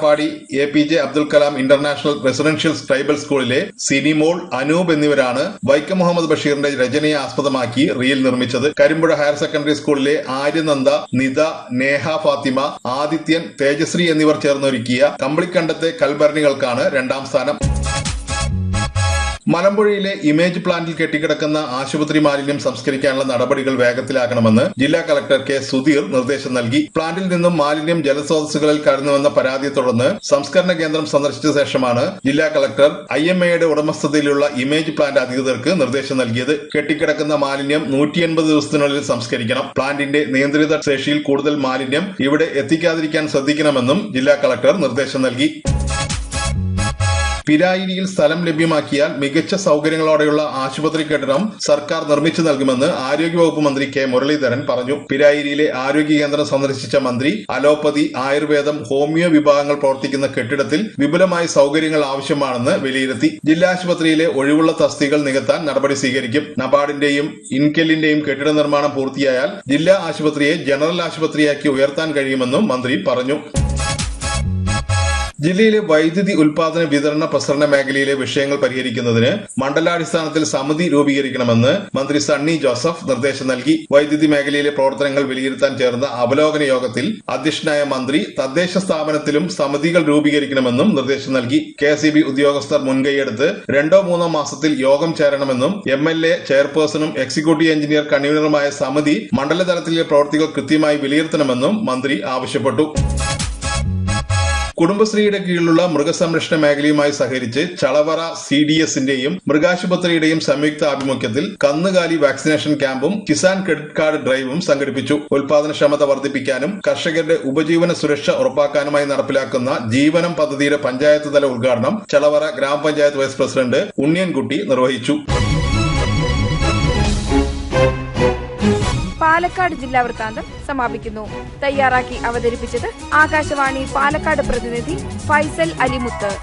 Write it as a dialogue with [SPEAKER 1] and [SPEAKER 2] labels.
[SPEAKER 1] കാട്ടാപ്പാടി A P J Abdul Kalam international residential tribal സ്കൂളിലെ സിനിമോൾ അനൂപ് എന്നിവരാണ് വൈക്കം മുഹമ്മദ് ബഷീറിന്റെ രചനയെ ആസ്പദമാക്കി റീൽ നിർമ്മിച്ചത് കരിമ്പുഴ ഹയർ സെക്കൻഡറി സ്കൂളിലെ ആര്യനന്ദ നിത നേഹ ഫാത്തിമ ആദിത്യൻ തേജശ്രീ എന്നിവർ ചേർന്നൊരുക്കിയ കമ്പിളിക്കണ്ടത്തെ കൽഭരണികൾക്കാണ് രണ്ടാം സ്ഥാനം മലമ്പുഴയിലെ ഇമേജ് പ്ലാന്റിൽ കെട്ടിക്കിടക്കുന്ന ആശുപത്രി മാലിന്യം സംസ്കരിക്കാനുള്ള നടപടികൾ വേഗത്തിലാക്കണമെന്ന് ജില്ലാ കളക്ടർ കെ സുധീർ നിർദ്ദേശം നൽകി പ്ലാന്റിൽ നിന്നും മാലിന്യം ജലസ്രോതസ്സുകളിൽ കടന്നുവെന്ന പരാതിയെ തുടർന്ന് സംസ്കരണ കേന്ദ്രം സന്ദർശിച്ച ശേഷമാണ് ജില്ലാ കളക്ടർ ഐ എം എയുടെ ഉടമസ്ഥതയിലുള്ള ഇമേജ് പ്ലാന്റ് അധികൃതർക്ക് നിർദ്ദേശം നൽകിയത് കെട്ടിക്കിടക്കുന്ന മാലിന്യം നൂറ്റി എൺപത് ദിവസത്തിനുള്ളിൽ സംസ്കരിക്കണം പ്ലാന്റിന്റെ നിയന്ത്രിത ശേഷിയിൽ കൂടുതൽ മാലിന്യം ഇവിടെ എത്തിക്കാതിരിക്കാൻ ശ്രദ്ധിക്കണമെന്നും ജില്ലാ കളക്ടർ നിർദ്ദേശം നൽകി പിരായിരിയിൽ സ്ഥലം ലഭ്യമാക്കിയാൽ മികച്ച സൗകര്യങ്ങളോടെയുള്ള ആശുപത്രി കെട്ടിടം സർക്കാർ നിർമ്മിച്ചു നൽകുമെന്ന് ആരോഗ്യവകുപ്പ് മന്ത്രി കെ മുരളീധരൻ പറഞ്ഞു പിരായിരിയിലെ ആരോഗ്യ കേന്ദ്രം സന്ദർശിച്ച മന്ത്രി അലോപ്പതി ആയുർവേദം ഹോമിയോ വിഭാഗങ്ങൾ പ്രവർത്തിക്കുന്ന കെട്ടിടത്തിൽ വിപുലമായ സൗകര്യങ്ങൾ ആവശ്യമാണെന്ന് വിലയിരുത്തി ജില്ലാ ആശുപത്രിയിലെ ഒഴിവുള്ള തസ്തികൾ നികത്താൻ നടപടി സ്വീകരിക്കും നബാർഡിന്റെയും ഇൻകെല്ലിന്റെയും കെട്ടിട നിർമ്മാണം പൂർത്തിയായാൽ ജില്ലാ ആശുപത്രിയെ ജനറൽ ആശുപത്രിയാക്കി ഉയർത്താൻ കഴിയുമെന്നും മന്ത്രി പറഞ്ഞു ജില്ലയിലെ വൈദ്യുതി ഉൽപാദന വിതരണ പ്രസരണ മേഖലയിലെ വിഷയങ്ങൾ പരിഹരിക്കുന്നതിന് മണ്ഡലാടിസ്ഥാനത്തിൽ സമിതി രൂപീകരിക്കണമെന്ന് മന്ത്രി സണ്ണി ജോസഫ് നിർദ്ദേശം നൽകി വൈദ്യുതി മേഖലയിലെ പ്രവർത്തനങ്ങൾ വിലയിരുത്താൻ ചേർന്ന അവലോകന യോഗത്തിൽ അധ്യക്ഷനായ മന്ത്രി തദ്ദേശ സ്ഥാപനത്തിലും സമിതികൾ രൂപീകരിക്കണമെന്നും നിർദ്ദേശം നൽകി കെ ഉദ്യോഗസ്ഥർ മുൻകൈയെടുത്ത് രണ്ടോ മൂന്നോ മാസത്തിൽ യോഗം ചേരണമെന്നും എം എൽ എ ചെയർപേഴ്സണും എക്സിക്യൂട്ടീവ് എഞ്ചിനീയർ കൺവീനറുമായ സമിതി മണ്ഡലതലത്തിലെ പ്രവർത്തികൾ കൃത്യമായി വിലയിരുത്തണമെന്നും മന്ത്രി ആവശ്യപ്പെട്ടു കുടുംബശ്രീയുടെ കീഴിലുള്ള മൃഗസംരക്ഷണ മേഖലയുമായി സഹകരിച്ച് ചളവറ സി ഡി എസിന്റെയും മൃഗാശുപത്രിയുടെയും സംയുക്ത ആഭിമുഖ്യത്തിൽ കന്നുകാലി വാക്സിനേഷൻ ക്യാമ്പും കിസാൻ ക്രെഡിറ്റ് കാർഡ് ഡ്രൈവും സംഘടിപ്പിച്ചു ഉൽപാദനക്ഷമത വർദ്ധിപ്പിക്കാനും കർഷകരുടെ ഉപജീവന സുരക്ഷ ഉറപ്പാക്കാനുമായി നടപ്പിലാക്കുന്ന ജീവനം പദ്ധതിയുടെ പഞ്ചായത്ത് തല ഉദ്ഘാടനം ചളവറ ഗ്രാമപഞ്ചായത്ത് വൈസ് പ്രസിഡന്റ് ഉണ്ണിയൻകുട്ടി നിർവഹിച്ചു
[SPEAKER 2] പാലക്കാട് ജില്ലാ വൃത്താന്തം സമാപിക്കുന്നു തയ്യാറാക്കി അവതരിപ്പിച്ചത് ആകാശവാണി പാലക്കാട് പ്രതിനിധി ഫൈസൽ അലിമുത്ത്